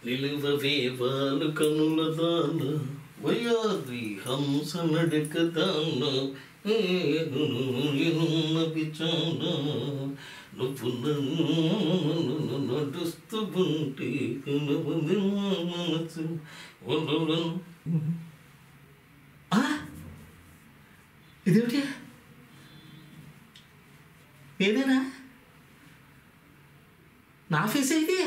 నిలువవే వాలు కనుల దాన వయాది హంస నడక దాన ఏనున్న పిచాన నువ్వు నన్ను నడుస్తూ ఉంటే కనవది నా మనసు వలవల. ఆ? ఇదేమిటి నేనేనా నా ఫేస్ ఇది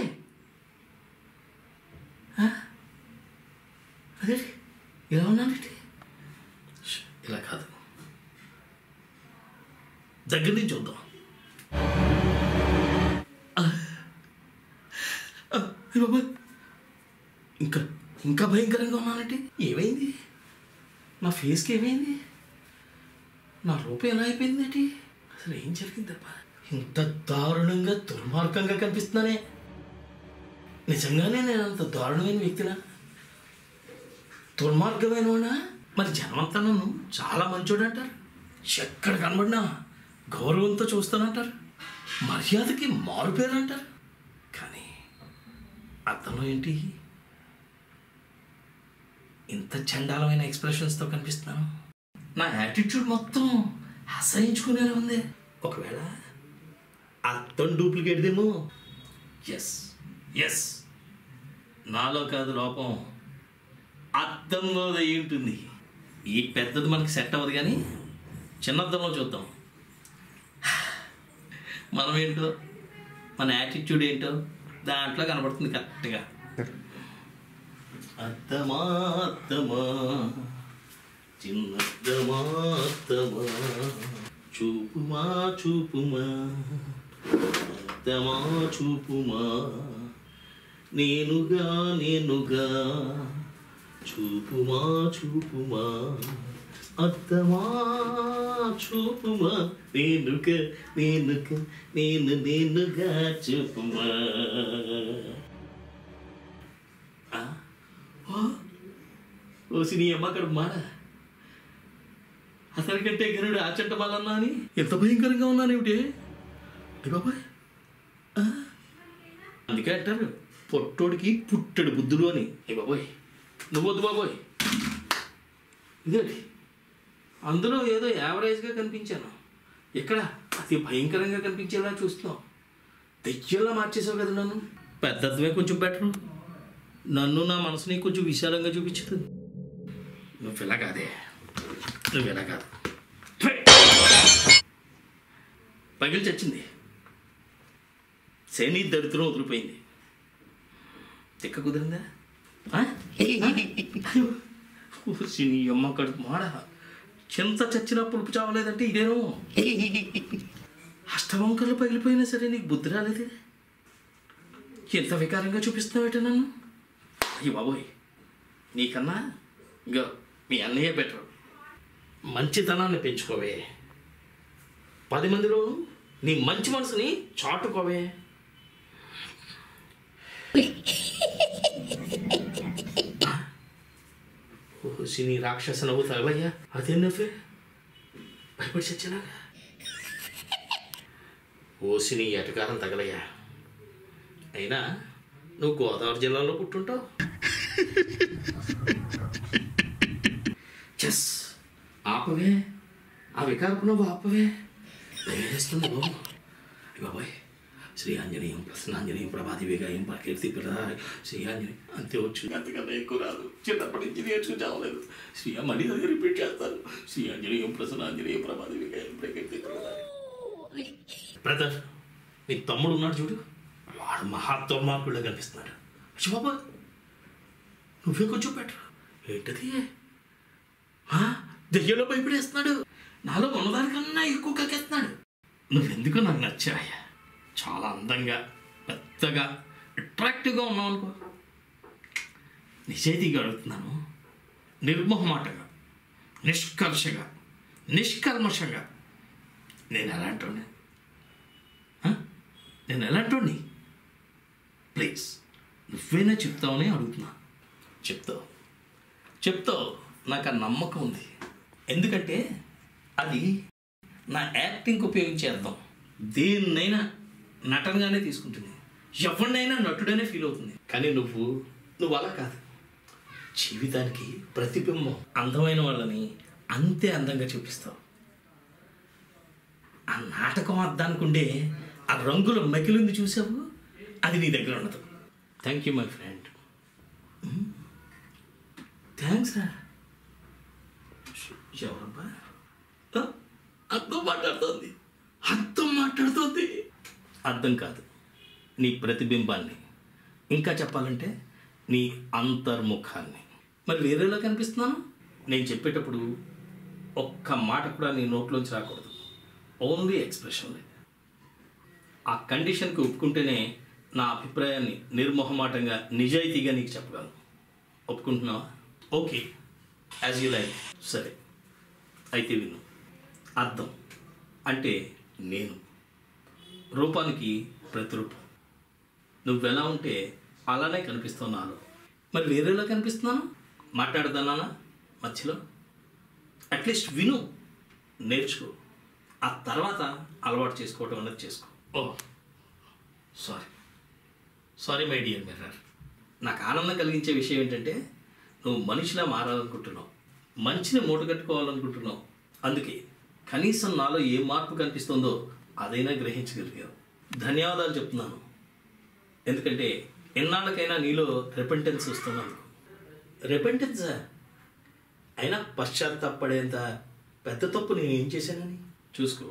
ఆ? అదే ఇలా ఉన్నానంటే ఇలా కాదు దగ్గర నుంచి చూద్దాం ఆ. ఆ, అయ్ బాబోయ్. ఇంకా ఇంకా భయంకరంగా ఉన్నానంటే ఏమైంది నా ఫేస్కి ఏమైంది నా రూపం ఎలా అయిపోయింది ఏంటి అసలు ఏం జరిగిందబ్బా ఇంత దారుణంగా దుర్మార్గంగా కనిపిస్తున్నానే నిజంగానే నేను అంత దారుణమైన వ్యక్తినా దుర్మార్గమైన వాడా? మరి జనమంతా నన్ను చాలా మంచోడు అంటారు ఎక్కడ కనబడినా గౌరవంతో చూస్తానంటారు మర్యాదకి మారు పేరు అంటారు కానీ అర్థంలో ఏంటి ఇంత చండాలమైన ఎక్స్ప్రెషన్స్తో కనిపిస్తున్నాను నా యాటిట్యూడ్ మొత్తం అసహించుకునేలా ఉంది ఒకవేళ అర్థం డూప్లికేట్దేమో ఎస్ ఎస్ నాలో కాదు లోపం అద్దంలో అయి ఉంటుంది ఈ పెద్దది మనకి సెట్ అవ్వదు కానీ చిన్నద్దంలో చూద్దాం మనం ఏంటో మన యాటిట్యూడ్ ఏంటో దాంట్లో కనబడుతుంది కరెక్ట్గా అద్దమా అద్దమా చిన్నద్దమా అద్దమా చూపుమా చూపుమా అద్దమా చూపుమా నేనుగా నేనుగా చూపుమా చూపుమా అద్దమా చూపుమా నేనుగా నేనుగా నేను నేనుగా చూపుమా ఆ? ఓ ఓసి నీ అమ్మ అక్కడ మాడ అతనికంటే గరుడు ఆచంట వాళ్ళన్నా అని ఎంత భయంకరంగా ఉన్నానేమిటి ఏ బాబాయ్ ఆ? అందుకే అంటారు పొట్టోడికి పుట్టడు బుద్ధుడు అని ఏ బాబోయ్ నువ్వు వద్దు బాబోయ్ ఇదేంటి అందులో ఏదో యావరేజ్గా కనిపించాను ఇక్కడ అతి భయంకరంగా కనిపించేలా చూస్తున్నావు దెయ్యంలా మార్చేసావు కదా నన్ను పెద్దత్వమే కొంచెం బెటరు నన్ను నా మనసుని కొంచెం విశాలంగా చూపించుతుంది నువ్వు ఇలా కాదే నువ్వు ఇలా కాదు పగిలి చచ్చింది శని దరిద్రం వదిలిపోయింది తిక్క కుదిరిందా ఆ? అయ్యో. ఊసి నీ అమ్మ కడుపు మాడ చింత చచ్చినా పులుపు చావలేదంటే ఇదేనో అష్టవంకర్లు పగిలిపోయినా సరే నీకు బుద్ధి రాలేదే ఎంత వికారంగా చూపిస్తున్నావేట నన్ను అయ్యి బాబోయ్ నీకన్నా ఇంకో మీ అన్నయ్య బెటర్ మంచితనాన్ని పెంచుకోవే పది మందిలోనూ నీ మంచి మనసుని చాటుకోవే ఓసి నీ రాక్షస నవ్వు తగలయ్యా అదేం నవ్వే భయపడి చచ్చేలాగా ఓసి నీ ఎటకారం తగలయ్యా అయినా నువ్వు గోదావరి జిల్లాలో పుట్టుంటావు చెస్ ఆపవే ఆ వికారపు నువ్వు ఆపవే దయచేస్తుంది బాబు అయ్య బాబాయ్ శ్రీ ఆంజనేయం ప్రసన్నాంజనేయం ప్రభాతి వేగాయం ప్రకీర్తి ప్రదాయ శ్రీ ఆంజనేయం అంతే వచ్చు అంతకన్నా ఎక్కువ రాదు చిన్నప్పటి నుంచి నేర్చుకుని చావలేదు శ్రీ మళ్ళీ అది రిపీట్ చేస్తాను శ్రీ ఆంజనేయం ప్రసన్నాంజనేయం ప్రభాతి వేగాయం ప్రకీర్తి ప్రదాయ బ్రదర్ నీ తమ్ముడు ఉన్నాడు చూడు వాడు మహా దుర్మార్గుడిగా కనిపిస్తున్నాడు శివబాబా నువ్వే కొంచెం బెటర్ ఏంటది ఆ? దెయ్యంలో భయపడేస్తున్నాడు నాలో ఉన్నదానికన్నా ఎక్కువ కక్కేస్తున్నాడు నువ్వెందుకు నాకు నచ్చావయ్యా చాలా అందంగా పెద్దగా అట్రాక్టివ్గా ఉన్నావు అనుకో నిజాయితీగా అడుగుతున్నాను నిర్మోహమాటగా నిష్కర్షగా నిష్కల్మషంగా నేను ఎలాంటి నేను ఎలాంటి ప్లీజ్ నువ్వేనా చెప్తావని అడుగుతున్నా చెప్తావు చెప్తావు నాకు ఆ నమ్మకం ఉంది ఎందుకంటే అది నా యాక్టింగ్ ఉపయోగించేద్దాం దేన్నైనా నటనగానే తీసుకుంటుంది ఎవరినైనా నటుడనే ఫీల్ అవుతుంది కానీ నువ్వు నువ్వు అలా కాదు జీవితానికి ప్రతిబింబం అందమైన వాళ్ళని అంతే అందంగా చూపిస్తావు ఆ నాటకం అద్దానికి ఉండే ఆ రంగుల మకిలింది చూసావు అది నీ దగ్గర ఉండదు thank you my friend thanks రా ఎవరబ్బా ఆ? అర్థం మాట్లాడుతోంది అర్థం మాట్లాడుతోంది అర్థం కాదు నీ ప్రతిబింబాన్ని ఇంకా చెప్పాలంటే నీ అంతర్ముఖాన్ని మరి వేరేలా కనిపిస్తున్నాను నేను చెప్పేటప్పుడు ఒక్క మాట కూడా నీ నోట్లోంచి రాకూడదు ఓన్లీ ఎక్స్ప్రెషన్ ఆ కండిషన్కి ఒప్పుకుంటేనే నా అభిప్రాయాన్ని నిర్మోహమాటంగా నిజాయితీగా నీకు చెప్పగలను ఒప్పుకుంటున్నావా ఓకే యాజ్ యూ లైక్ సరే అయితే విను అర్థం అంటే నేను రూపానికి ప్రతిరూపం నువ్వెలా ఉంటే అలానే కనిపిస్తావు నాలో మరి వేరేలా కనిపిస్తున్నాను మాట్లాడదానా మధ్యలో అట్లీస్ట్ విను నేర్చుకో ఆ తర్వాత అలవాటు చేసుకోవటం అనేది చేసుకో oh sorry sorry my dear mirror నాకు ఆనందం కలిగించే విషయం ఏంటంటే నువ్వు మనిషిలా మారాలనుకుంటున్నావు మంచిని మూటగట్టుకోవాలనుకుంటున్నావు అందుకే కనీసం నాలో ఏ మార్పు కనిపిస్తుందో అదైనా గ్రహించగలిగావు ధన్యవాదాలు చెప్తున్నాను ఎందుకంటే ఎన్నాళ్ళకైనా నీలో రెపెంటెన్స్ వస్తున్నాను రెపెంటెన్సా అయినా పశ్చాత్తాపడేంత పెద్ద తప్పు నేను ఏం చేశానని చూసుకో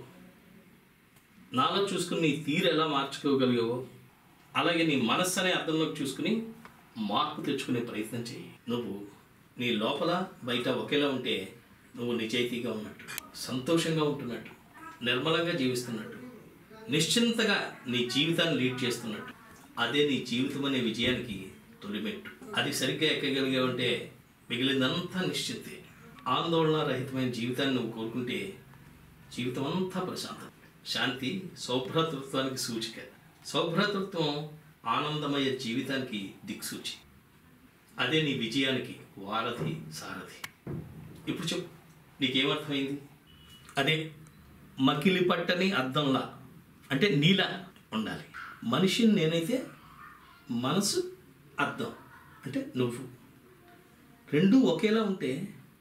నాలో చూసుకుని నీ తీరు ఎలా మార్చుకోగలిగావో అలాగే నీ మనస్సు అనే అర్థంలోకి చూసుకుని మార్పు తెచ్చుకునే ప్రయత్నం చేయి నువ్వు నీ లోపల బయట ఒకేలా ఉంటే నువ్వు నిజాయితీగా ఉన్నట్టు సంతోషంగా ఉంటున్నట్టు నిర్మలంగా జీవిస్తున్నట్టు నిశ్చింతగా నీ జీవితాన్ని లీడ్ చేస్తున్నట్టు అదే నీ జీవితం అనే విజయానికి తొలిమెట్టు అది సరిగ్గా ఎక్కగలిగావంటే మిగిలిందంతా నిశ్చింతే ఆందోళన రహితమైన జీవితాన్ని నువ్వు కోరుకుంటే జీవితం అంతా ప్రశాంతం శాంతి సౌభ్రాతృత్వానికి సూచిక సౌభ్రాతృత్వం ఆనందమయ జీవితానికి దిక్సూచి అదే నీ విజయానికి వారధి సారథి ఇప్పుడు చెప్పు నీకేమర్థమైంది అదే మకిలి పట్టని అద్దంలా అంటే నీలా ఉండాలి మనిషిని నేనైతే మనసు అర్థం అంటే నువ్వు రెండు ఒకేలా ఉంటే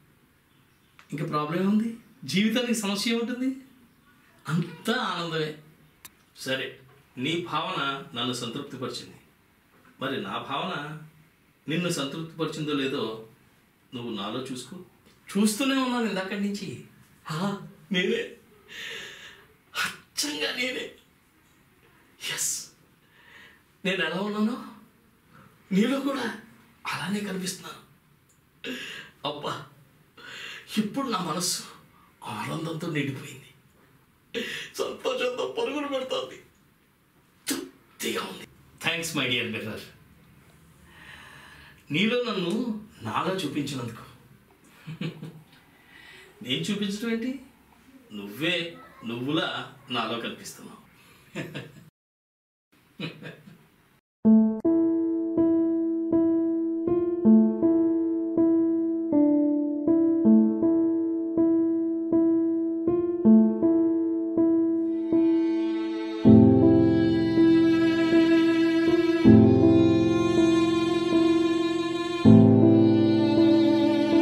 ఇంకా ప్రాబ్లం ఉంది జీవితానికి సమస్య ఏముంటుంది అంతా ఆనందమే సరే నీ భావన నన్ను సంతృప్తిపరిచింది మరి నా భావన నిన్ను సంతృప్తిపరిచిందో లేదో నువ్వు నాలో చూసుకో చూస్తూనే ఉన్నాను ఇందాకటి నుంచి హా, నేనే అచ్చంగా నేనే ఎస్ నేను ఎలా ఉన్నానో నీలో కూడా అలానే కనిపిస్తున్నాను అబ్బా ఇప్పుడు నా మనస్సు ఆనందంతో నిండిపోయింది సంతోషంతో పరుగులు పెడుతోంది తృప్తిగా ఉంది థ్యాంక్స్ మై డియర్ మిర్రర్ నీలో నన్ను నాలో చూపించినందుకు నేను చూపించడం ఏంటి నువ్వే నువ్వులా నాలో కనిపిస్తున్నావు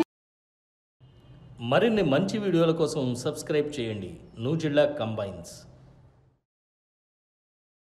మరిన్ని మంచి వీడియోల కోసం సబ్స్క్రైబ్ చేయండి నూ జిల్లా కంబైన్స్